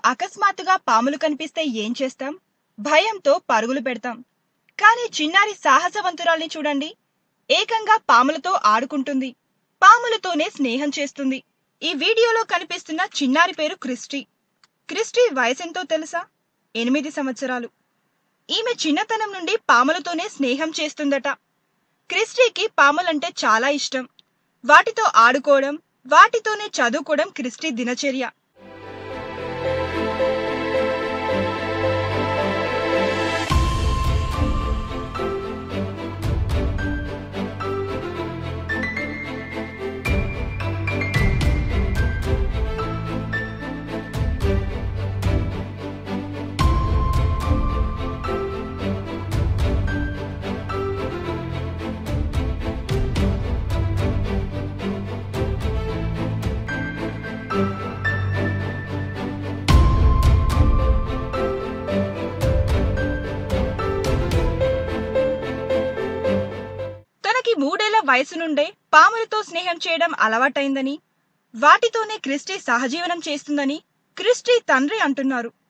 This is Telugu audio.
అకస్మాత్తుగా పాములు కనిపిస్తే ఏం చేస్తాం భయంతో పరుగులు పెడతాం కానీ చిన్నారి సాహసవంతురాల్ని చూడండి ఏకంగా పాములతో ఆడుకుంటుంది పాములతోనే స్నేహం చేస్తుంది ఈ వీడియోలో కనిపిస్తున్న చిన్నారి పేరు క్రిస్టి క్రిస్టి వయసెంతో తెలుసా ఎనిమిది సంవత్సరాలు ఈమె చిన్నతనం నుండి పాములతోనే స్నేహం చేస్తుందట క్రిస్టీకి పాములంటే చాలా ఇష్టం వాటితో ఆడుకోవడం వాటితోనే చదువుకోవడం క్రిస్టి దినచర్య తనకి మూడేళ్ల వయసు నుండే పాములతో స్నేహం చేయడం అలవాటైందని వాటితోనే క్రిస్టి సహజీవనం చేస్తుందని క్రిస్టి తండ్రి అంటున్నారు